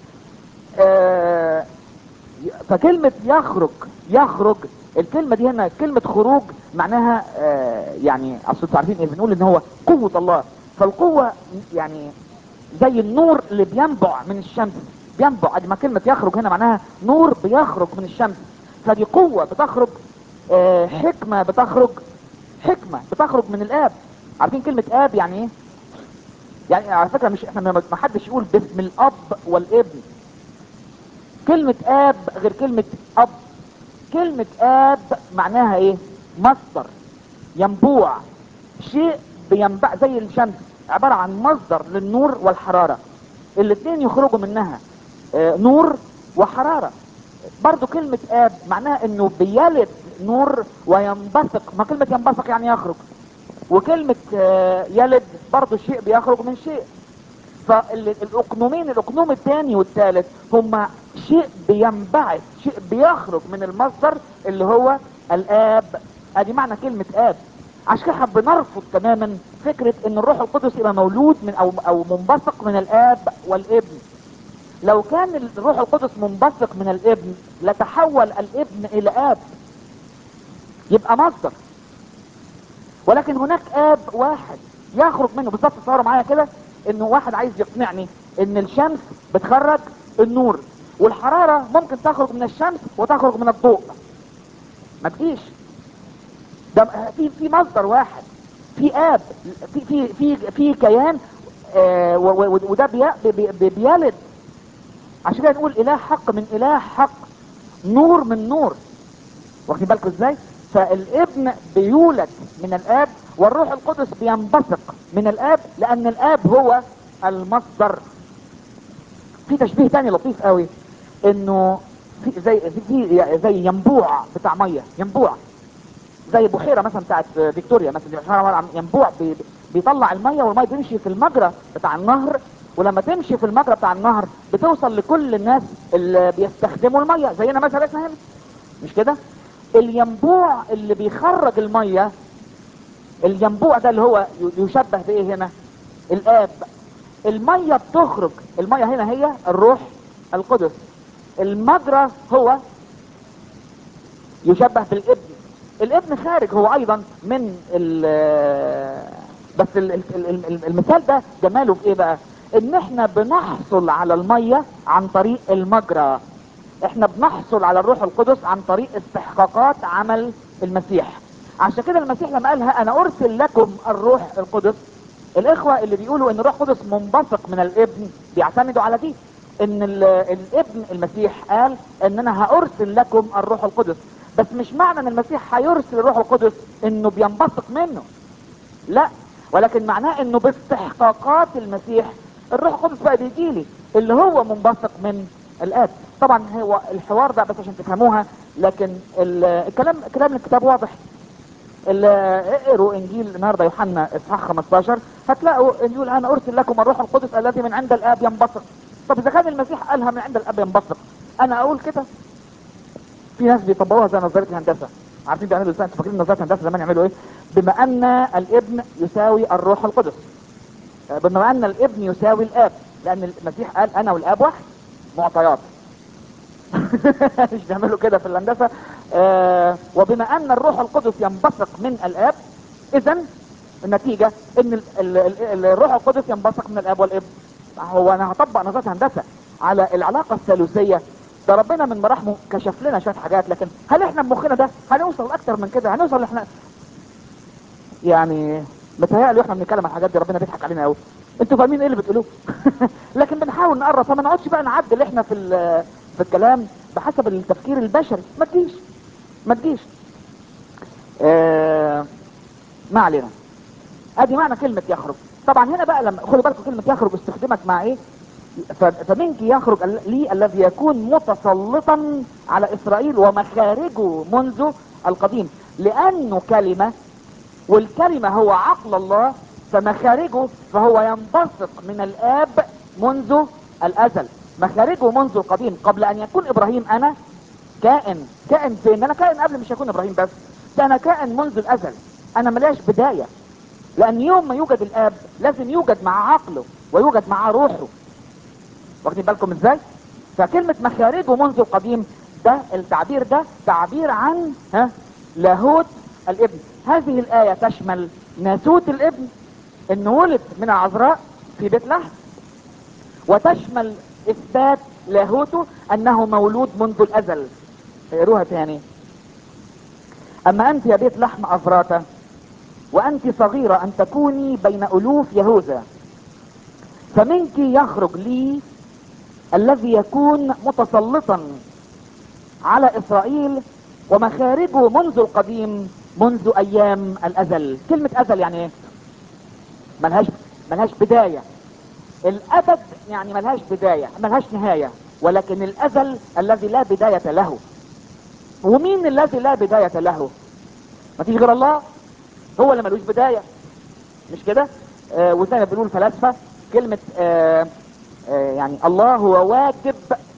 آه، فكلمة يخرج يخرج الكلمة دي هنا كلمة خروج معناها آه، يعني اصل انتوا عارفين ايه بنقول ان هو قوة الله فالقوة يعني زي النور اللي بينبع من الشمس بينبع ادي ما كلمة يخرج هنا معناها نور بيخرج من الشمس فدي قوة بتخرج آه، حكمة بتخرج حكمة بتخرج من الاب عارفين كلمة اب يعني ايه يعني على فكرة مش احنا ما ما حدش يقول باسم الاب والابن كلمة اب غير كلمة اب كلمة اب معناها ايه مصدر ينبوع شيء بينبع زي الشمس عبارة عن مصدر للنور والحرارة الاثنين يخرجوا منها آه، نور وحرارة برضو كلمة اب معناها انه بيلد نور وينبثق ما كلمة ينبثق يعني يخرج وكلمة آه، يلد برضو شيء بيخرج من شيء فالاقنومين الاقنوم الثاني والثالث هما شيء بينبعث شيء بيخرج من المصدر اللي هو الاب ادي معنى كلمة اب عشان كده احنا بنرفض تماما فكرة ان الروح القدس يبقى مولود من او او منبثق من الاب والابن لو كان الروح القدس منبثق من الابن لتحول الابن الى اب يبقى مصدر ولكن هناك اب واحد يخرج منه بالظبط تصوروا معايا كده انه واحد عايز يقنعني ان الشمس بتخرج النور والحرارة ممكن تخرج من الشمس وتخرج من الضوء ما تجيش ده في في مصدر واحد في اب في في في في كيان آه و- و- وده بي- بي- بي- بيلد عشان كده نقول اله حق من اله حق نور من نور واخدين بالكم ازاي فالابن بيولد من الاب والروح القدس بينبثق من الاب لان الاب هو المصدر في تشبيه تاني لطيف قوي انه في زي في زي ينبوع بتاع ميه ينبوع زي بحيره مثلا بتاعت فيكتوريا مثلا دي بحيره عبارة عن ينبوع بي بيطلع الميه والميه تمشي في المجرى بتاع النهر ولما تمشي في المجرى بتاع النهر بتوصل لكل الناس اللي بيستخدموا الميه زينا مثلا احنا هنا مش كده الينبوع اللي بيخرج الميه الينبوع ده اللي هو ي- يشبه بايه هنا الاب الميه بتخرج الميه هنا هي الروح القدس المجرى هو يشبه بالابن الابن خارج هو ايضا من ال بس ال- ال- ال- ال- المثال ده جماله في ايه بقى ان احنا بنحصل على المية عن طريق المجرى احنا بنحصل على الروح القدس عن طريق استحقاقات عمل المسيح عشان كده المسيح لما قالها انا ارسل لكم الروح القدس الاخوة اللي بيقولوا ان الروح القدس منبثق من الابن بيعتمدوا على دي ان ال- الابن المسيح قال ان انا هارسل لكم الروح القدس بس مش معنى ان المسيح هيرسل الروح القدس انه بينبثق منه لا ولكن معناه انه باستحقاقات المسيح الروح القدس بقى بيجيلي اللي هو منبثق من الاب طبعا هو الحوار ده بس عشان تفهموها لكن ال- الكلام كلام الكتاب واضح ال- اقروا انجيل النهارده يوحنا اصحاح 15 هتلاقوا انجيل انا ارسل لكم الروح القدس الذي من عند الاب ينبثق طب اذا كان المسيح قالها من عند الاب ينبثق انا اقول كده في ناس بيطبقوها زي نظريه الهندسه عارفين بيعملوا ازاي انتوا فاكرين نظريه الهندسه زمان يعملوا ايه بما ان الابن يساوي الروح القدس آه، بما ان الابن يساوي الاب لان المسيح قال انا والاب واحد معطيات مش بيعملوا كده في الهندسه آه وبما ان الروح القدس ينبثق من الاب اذا النتيجه ان ال- ال- ال- الروح القدس ينبثق من الاب والابن هو انا هطبق نظريه هندسه على العلاقه الثالوثيه ده ربنا من مراحمه كشف لنا شويه حاجات لكن هل احنا بمخنا ده هنوصل اكتر من كده هنوصل احنا يعني متهيألي واحنا بنتكلم عن الحاجات دي ربنا بيضحك علينا قوي انتوا فاهمين ايه اللي بتقولوه لكن بنحاول نقرب فما نقعدش بقى نعدل احنا في ال- في الكلام بحسب التفكير البشري ما تجيش ما تجيش آه ما علينا ادي معنى كلمة يخرج طبعا هنا بقى لما خدوا بالكم كلمة يخرج استخدمت مع ايه ف- فمنك يخرج ال- لي الذي يكون متسلطا على اسرائيل ومخارجه منذ القديم لانه كلمة والكلمة هو عقل الله فمخارجه فهو ينبثق من الاب منذ الازل مخارجه منذ القديم قبل ان يكون ابراهيم انا كائن كائن فين انا كائن قبل مش هيكون ابراهيم بس ده انا كائن منذ الازل انا ملاش بداية لان يوم ما يوجد الاب لازم يوجد مع عقله ويوجد مع روحه واخدين بالكم ازاي فكلمة مخارجه منذ القديم ده التعبير ده تعبير عن ها لاهوت الابن هذه الآية تشمل ناسوت الابن انه ولد من العذراء في بيت لحم وتشمل اثبات لاهوته انه مولود منذ الازل اقروها تاني اما انت يا بيت لحم افراته وانت صغيرة ان تكوني بين الوف يهوذا فمنك يخرج لي الذي يكون متسلطا على اسرائيل ومخارجه منذ القديم منذ ايام الازل كلمة ازل يعني ايه ملهاش ملهاش بداية الابد يعني ملهاش بداية ملهاش نهاية ولكن الازل الذي لا بداية له ومين الذي لا بداية له ما فيش غير الله هو اللي ملوش بداية مش كده آه وزي ما بيقولوا الفلاسفة كلمة آه آه يعني الله هو واجب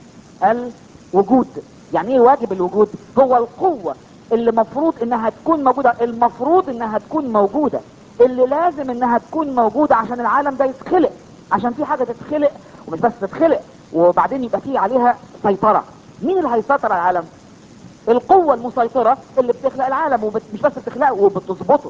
الوجود يعني ايه واجب الوجود هو القوة اللي مفروض انها تكون موجودة المفروض انها تكون موجودة اللي لازم انها تكون موجودة عشان العالم ده يتخلق عشان في حاجة تتخلق ومش بس تتخلق وبعدين يبقى فيه عليها سيطرة مين اللي هيسيطر على العالم القوة المسيطرة اللي بتخلق العالم ومش بس بتخلقه وبتظبطه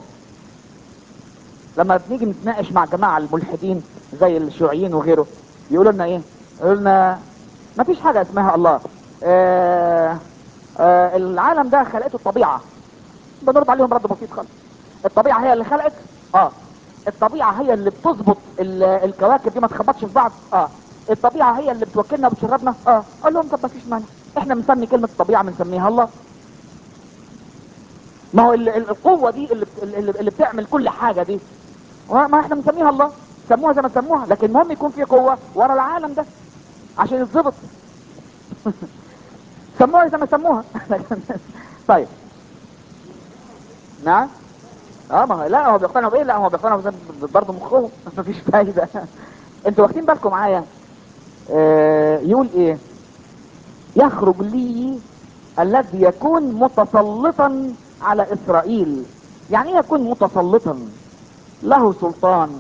لما بنيجي نتناقش مع جماعة الملحدين زي الشيوعيين وغيره يقولوا لنا ايه يقولوا لنا ما فيش حاجة اسمها الله آه آه العالم ده خلقته الطبيعة بنرد عليهم رد بسيط خالص الطبيعة هي اللي خلقت اه الطبيعة هي اللي بتظبط ال- الكواكب دي ما تخبطش في بعض اه الطبيعة هي اللي بتوكلنا وبتشربنا اه قال لهم طب ما فيش مانع احنا بنسمي كلمة الطبيعة بنسميها الله ما هو ال- ال- القوة دي اللي, بت- اللي, اللي بتعمل كل حاجة دي ما ما احنا بنسميها الله سموها زي ما سموها لكن المهم يكون في قوة ورا العالم ده عشان يتظبط سموها زي ما سموها طيب نعم اه ما هو لا هو بيقتنعوا بايه لا هو بيقتنعوا بذنب- برضه مخهم مفيش فايده انتوا واخدين بالكم معايا آه يقول ايه يخرج لي الذي يكون متسلطا على اسرائيل يعني ايه يكون متسلطا له سلطان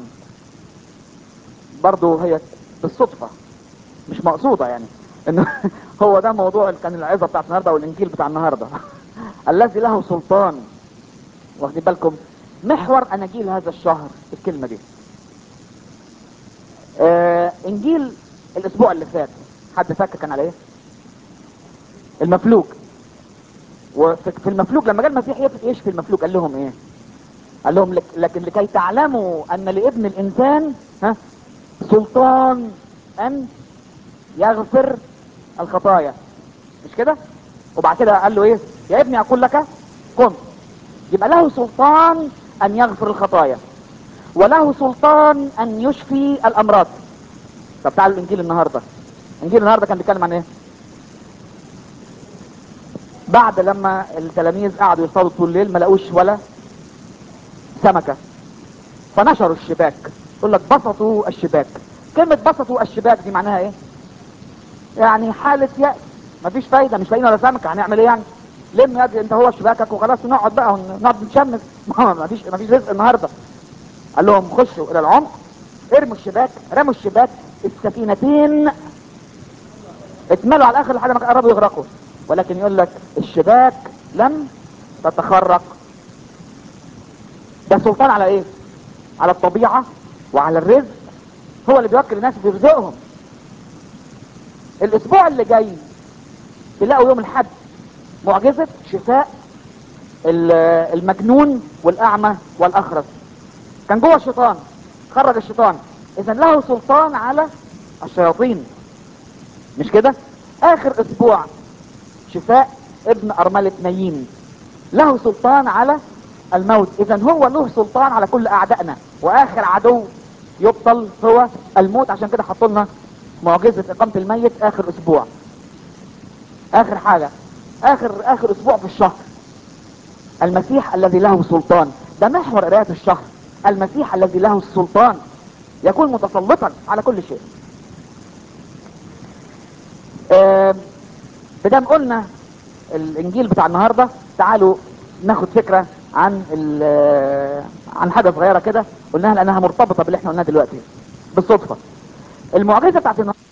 برضه هي بالصدفة مش مقصودة يعني انه هو ده موضوع كان العظة بتاعت النهاردة والانجيل بتاع النهاردة الذي له سلطان واخدين بالكم محور اناجيل هذا الشهر الكلمة دي آه انجيل الاسبوع اللي فات حد فاكر كان على ايه المفلوج وفي في المفلوج لما جاء المسيح يف- يشفي المفلوج قال لهم ايه قال لهم لك لكن لكي تعلموا ان لابن الانسان ها سلطان ان يغفر الخطايا مش كده وبعد كده قال له ايه يا ابني اقول لك قم يبقى له سلطان ان يغفر الخطايا وله سلطان ان يشفي الامراض طب تعالوا الانجيل النهارده انجيل النهارده كان بيتكلم عن ايه بعد لما التلاميذ قعدوا يصطادوا طول الليل ما لقوش ولا سمكه فنشروا الشباك يقول لك بسطوا الشباك كلمه بسطوا الشباك دي معناها ايه يعني حاله يأس مفيش فايده مش لاقيين ولا سمكه هنعمل ايه يعني لم يد انت هو شباكك وخلاص ونقعد بقى ون- نقعد نتشمس ما مفيش مفيش رزق النهارده قال لهم خشوا الى العمق ارموا الشباك رموا الشباك السفينتين اتملوا على الاخر لحد ما قربوا يغرقوا ولكن يقول لك الشباك لم تتخرق ده سلطان على ايه على الطبيعة وعلى الرزق هو اللي بيوكل الناس بيرزقهم الاسبوع اللي جاي تلاقوا يوم الحد معجزة شفاء ال- المجنون والاعمى والاخرس كان جوه الشيطان خرج الشيطان اذا له سلطان على الشياطين مش كده اخر اسبوع شفاء ابن ارملة نايين له سلطان على الموت اذا هو له سلطان على كل اعدائنا واخر عدو يبطل هو الموت عشان كده حطوا لنا معجزة اقامة الميت اخر اسبوع اخر حاجة اخر اخر اسبوع في الشهر المسيح الذي له سلطان ده محور قراءة الشهر المسيح الذي له السلطان يكون متسلطا على كل شيء آم، بدام قلنا الانجيل بتاع النهارده تعالوا ناخد فكره عن ال- عن حاجه صغيره كده قلناها لانها مرتبطه باللي احنا قلناه دلوقتي بالصدفه المعجزه بتاعت النهارده